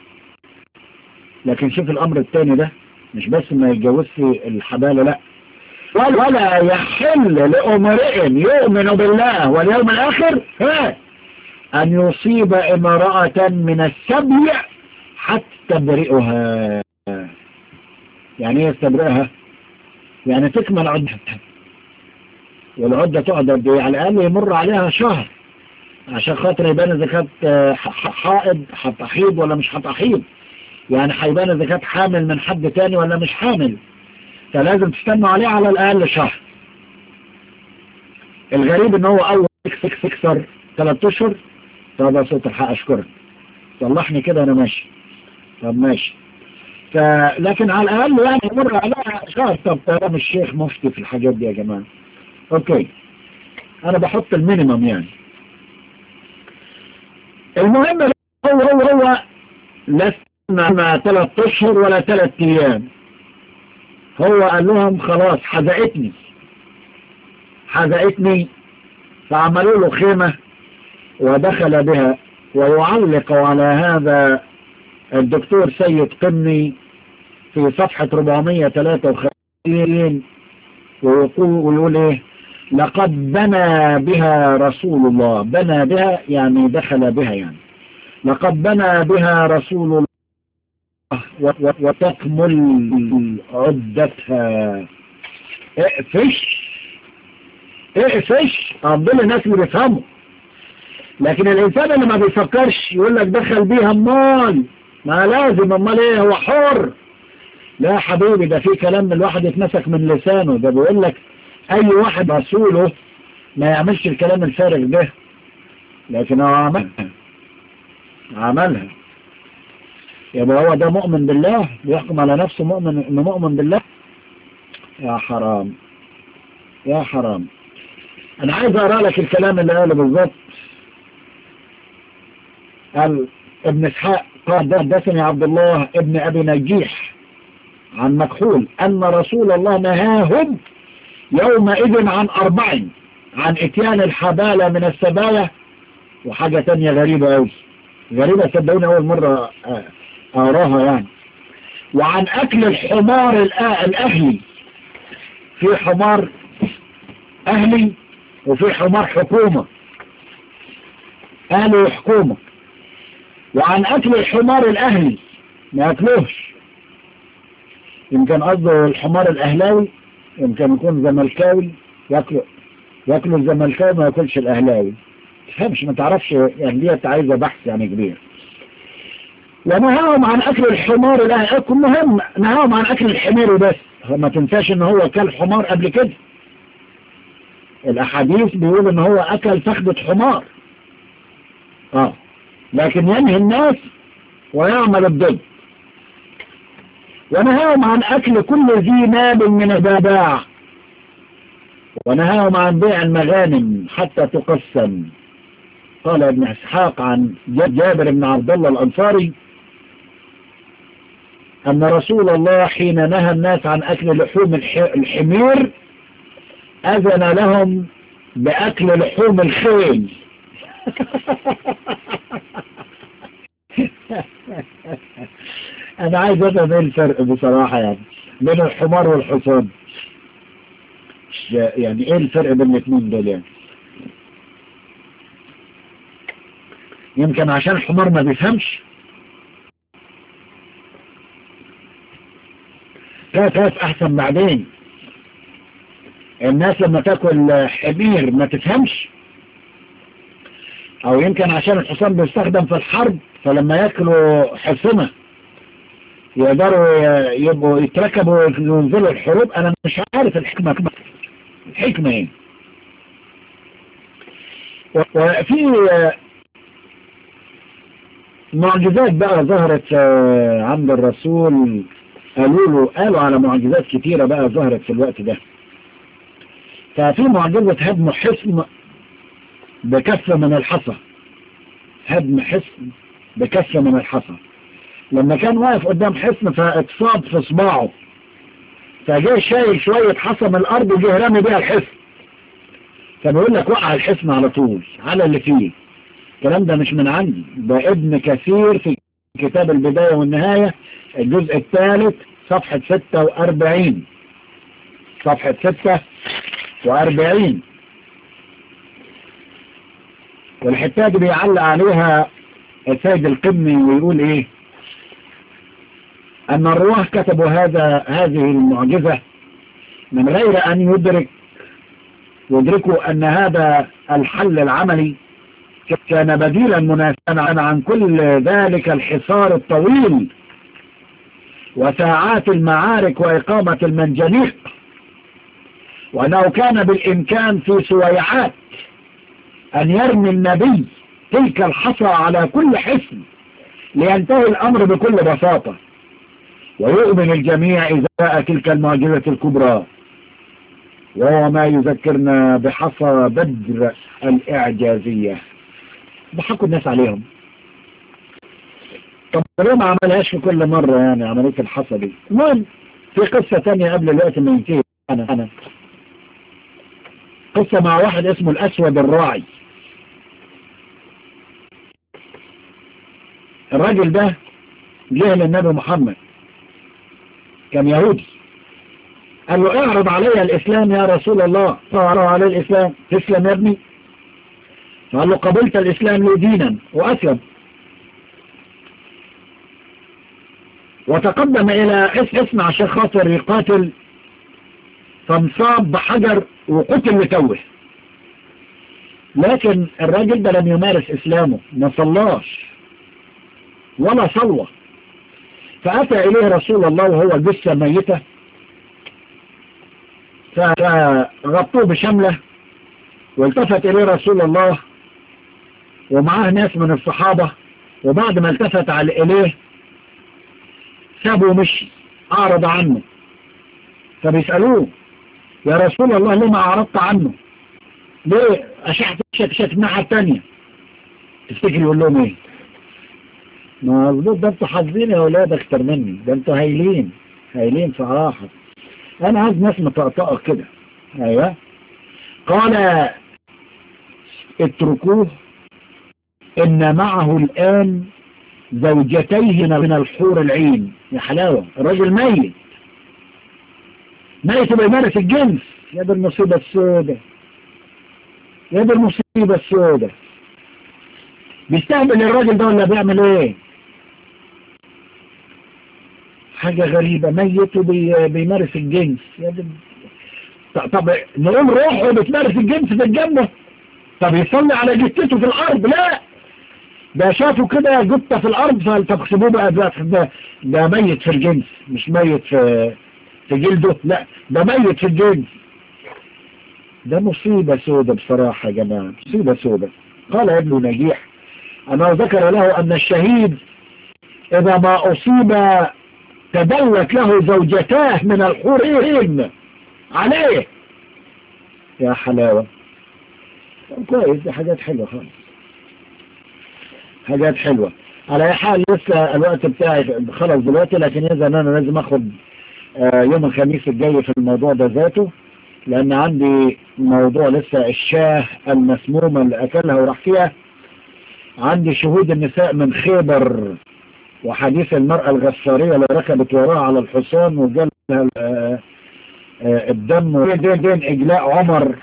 لكن شوف الامر التاني ده مش بس ما يتجوزش الحبالة لا ولا يحل لأمرئ يؤمن بالله واليوم الآخر ها أن يصيب امرأة من السبي حتى تبرئها يعني ايه يستبرئها يعني تكمل عدتها والعدة تقعد قد ايه على الأقل يمر عليها شهر عشان خاطر يبان إذا كانت حائض هتحيض ولا مش هتحيض يعني هيبان إذا كانت حامل من حد تاني ولا مش حامل فلازم تستنوا عليه على الأقل شهر الغريب ان هو اول اكس اكسر ثلاث اشهر طب يا صوت الحق اشكرك صلحني كده انا ماشي طب ماشي ف... لكن على الاقل يعني مر عليها شهر طب كلام الشيخ مفتي في الحاجات دي يا جماعة اوكي انا بحط المينيمم يعني المهم هو هو هو لسنا ثلاث اشهر ولا ثلاث ايام هو قال لهم خلاص حزقتني حزقتني فعملوا له خيمة ودخل بها ويعلق على هذا الدكتور سيد قمني في صفحة 453 ويقول, ويقول ايه لقد بنى بها رسول الله بنى بها يعني دخل بها يعني لقد بنى بها رسول الله وتكمل عدتها اقفش اقفش ربنا الناس اللي بيفهموا لكن الانسان اللي ما بيفكرش يقول لك دخل بيها امال ما لازم امال ايه هو حر لا يا حبيبي ده في كلام الواحد يتمسك من لسانه ده بيقول لك اي واحد رسوله ما يعملش الكلام الفارغ ده لكن هو عملها عملها يبقى هو ده مؤمن بالله بيحكم على نفسه مؤمن انه مؤمن بالله يا حرام يا حرام انا عايز اقرا لك الكلام اللي قاله بالظبط قال ابن اسحاق قال حدثني عبد الله ابن ابي نجيح عن مكحول ان رسول الله نهاهم يومئذ عن اربع عن اتيان الحبالة من السبايا وحاجة تانية غريبة اوي غريبة صدقوني اول مرة اراها يعني وعن اكل الحمار الاهلي في حمار اهلي وفي حمار حكومة اهلي وحكومة وعن اكل الحمار الاهلي ما ياكلوش يمكن قصده الحمار الاهلاوي يمكن يكون زملكاوي ياكلوا ياكلوا الزملكاوي ما ياكلش الاهلاوي تفهمش ما تعرفش يعني ديت عايزه بحث يعني كبير ونهاهم عن اكل الحمار الاهلي مهم نهاهم عن اكل الحمير بس ما تنساش ان هو كل حمار قبل كده الاحاديث بيقول ان هو اكل فخدة حمار اه لكن ينهي الناس ويعمل الضد ونهاهم عن اكل كل ذي مال من الباباع ونهاهم عن بيع المغانم حتى تقسم قال ابن اسحاق عن جابر بن عبد الله الانصاري أن رسول الله حين نهى الناس عن أكل لحوم الحمير أذن لهم بأكل لحوم الخيل أنا عايز أفهم إيه الفرق بصراحة يعني بين الحمار والحصان يعني إيه الفرق بين الاثنين دول يعني يمكن عشان الحمار ما بيفهمش كاف احسن بعدين الناس لما تاكل حمير ما تفهمش او يمكن عشان الحصان بيستخدم في الحرب فلما ياكلوا حصنة يقدروا يبقوا يتركبوا وينزلوا الحروب انا مش عارف الحكمة الحكمة ايه وفي معجزات بقى ظهرت عند الرسول قالوا له قالوا على معجزات كتيرة بقى ظهرت في الوقت ده ففي معجزة هدم حصن بكفة من الحصى هدم حصن بكسة من الحصى لما كان واقف قدام حصن فاتصاب في صباعه فجاء شايل شوية حصى من الأرض وجه رامي بيها الحصن فبيقول لك وقع الحصن على طول على اللي فيه الكلام ده مش من عندي ده ابن كثير في كتاب البداية والنهاية الجزء الثالث صفحة 46 صفحة 46 والحتة دي بيعلق عليها السيد القمي ويقول ايه ان الرواه كتبوا هذا هذه المعجزة من غير ان يدرك يدركوا ان هذا الحل العملي كان بديلا مناسبا عن كل ذلك الحصار الطويل وساعات المعارك وإقامة المنجنيق وأنه كان بالإمكان في سويعات أن يرمي النبي تلك الحصى على كل حسن لينتهي الأمر بكل بساطة ويؤمن الجميع إزاء تلك المعجزة الكبرى وهو ما يذكرنا بحصى بدر الإعجازية ضحكوا الناس عليهم طب ليه ما عملهاش في كل مرة يعني عملية الحصى دي المهم في قصة تانية قبل الوقت ما ينتهي أنا أنا قصة مع واحد اسمه الأسود الراعي الراجل ده جه للنبي محمد كان يهودي قال له اعرض علي الإسلام يا رسول الله فعرض عليه الإسلام تسلم يا ابني فقال له قبلت الإسلام لي دينا وأسلم وتقدم إلى اسم عشان خاطر يقاتل فانصاب بحجر وقتل لتوه لكن الراجل ده لم يمارس إسلامه ما صلاش ولا صلى فأتى إليه رسول الله وهو جثة ميتة فغطوه بشملة والتفت إليه رسول الله ومعاه ناس من الصحابة وبعد ما التفت على إليه سابه ومشي أعرض عنه فبيسألوه يا رسول الله لما أعرضت عنه ليه أشحت شك شك الناحية التانية تفتكر يقول لهم ايه مظبوط ده انتوا حافظين يا ولاد اكتر مني ده انتوا هايلين هايلين صراحة انا عايز ناس مطقطقة كده ايوه قال اتركوه ان معه الان زوجتيه من الحور العين يا حلاوة الراجل ميت ميت بيمارس الجنس يا دي المصيبة السوداء يا دي المصيبة السوداء بيستهبل الراجل ده ولا بيعمل ايه حاجة غريبة ميت وبيمارس الجنس يا دي طب نقوم روحه بتمارس الجنس في الجنة طب يصلي على جثته في الارض لا ده شافوا كده جثة في الارض فلتقسموه بقى ده, ده ميت في الجنس مش ميت في في جلده لا ده ميت في الجنس ده مصيبة سودة بصراحة يا جماعة مصيبة سودة قال ابن نجيح أنه ذكر له أن الشهيد إذا ما أصيب تدلت له زوجتاه من الحورين عليه يا حلاوة كويس دي حاجات حلوة خالص حاجات حلوة على أي حال لسه الوقت بتاعي خلص دلوقتي لكن إذا أنا لازم أخد يوم الخميس الجاي في الموضوع ده ذاته لأن عندي موضوع لسه الشاه المسمومة اللي أكلها وراح فيها عندي شهود النساء من خيبر وحديث المرأة الغفارية اللي ركبت وراها على الحصان وجالها الدم دين, دين إجلاء عمر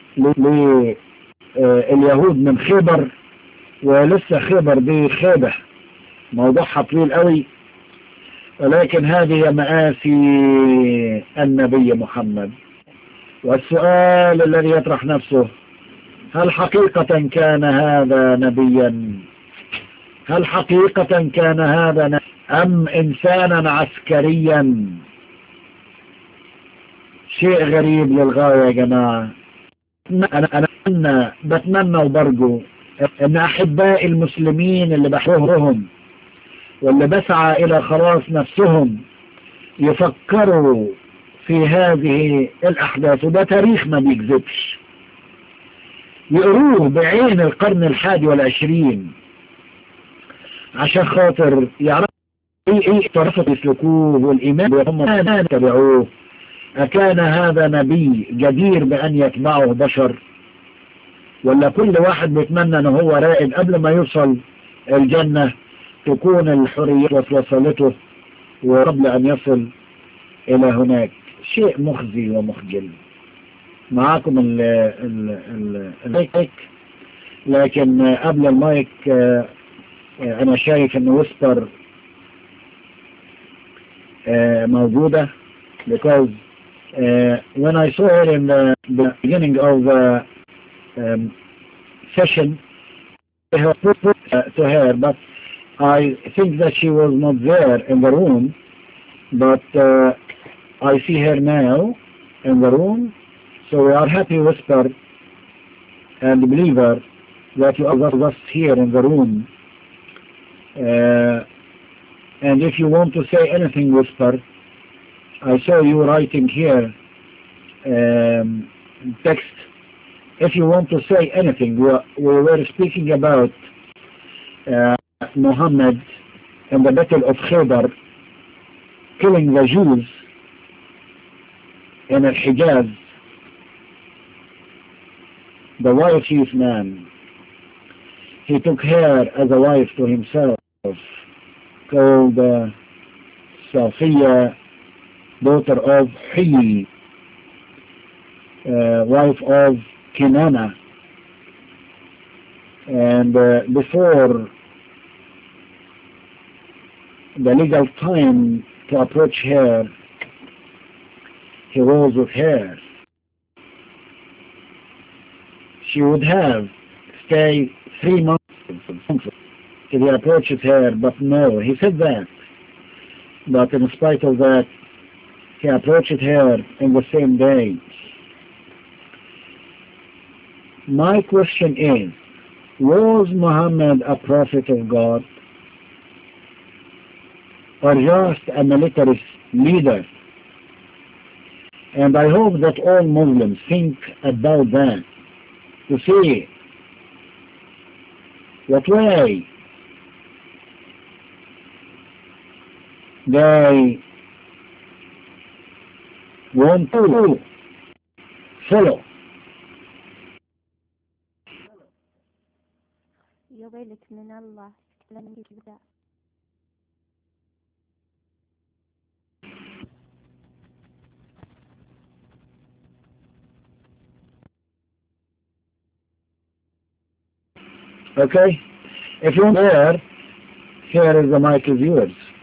لليهود من خيبر ولسه خيبر دي خيبة موضوعها طويل قوي ولكن هذه مآسي النبي محمد والسؤال الذي يطرح نفسه هل حقيقة كان هذا نبيا هل حقيقة كان هذا نبيا أم إنسانا عسكريا شيء غريب للغاية يا جماعة أنا, أنا بتمنى وبرجو أن أحباء المسلمين اللي بحبهم واللي بسعى إلى خلاص نفسهم يفكروا في هذه الأحداث وده تاريخ ما بيكذبش يقروه بعين القرن الحادي والعشرين عشان خاطر يعرف ايه ايه طرفة يسلكوه والإيمان وهم يتبعوه أكان هذا نبي جدير بأن يتبعه بشر ولا كل واحد بيتمنى ان هو رائد قبل ما يوصل الجنة تكون الحرية وصلته وقبل أن يصل إلى هناك شيء مخزي ومخجل معاكم ال ال ال المايك لكن قبل المايك أنا شايف أن ويسبر موجودة because uh, when I saw her in the, the beginning of the um, session I put uh, to her but I think that she was not there in the room but uh, I see her now in the room so we are happy whisper and believer that you are with us here in the room uh, and if you want to say anything whisper I saw you writing here um, text if you want to say anything we, we were speaking about uh, Muhammad in the battle of Khaybar killing the Jews in Al-Hijaz the white chief man he took her as a wife to himself called uh, Safiya daughter of Hiyi uh, wife of Kinana and uh, before the legal time to approach her he was with her she would have stay three months till he approaches her but no he said that but in spite of that he approached her in the same day my question is was Muhammad a prophet of God or just a military leader and I hope that all Muslims think about that to see what way they want to follow يويلك من الله لم يبدأ okay if you're there here is the mic is yours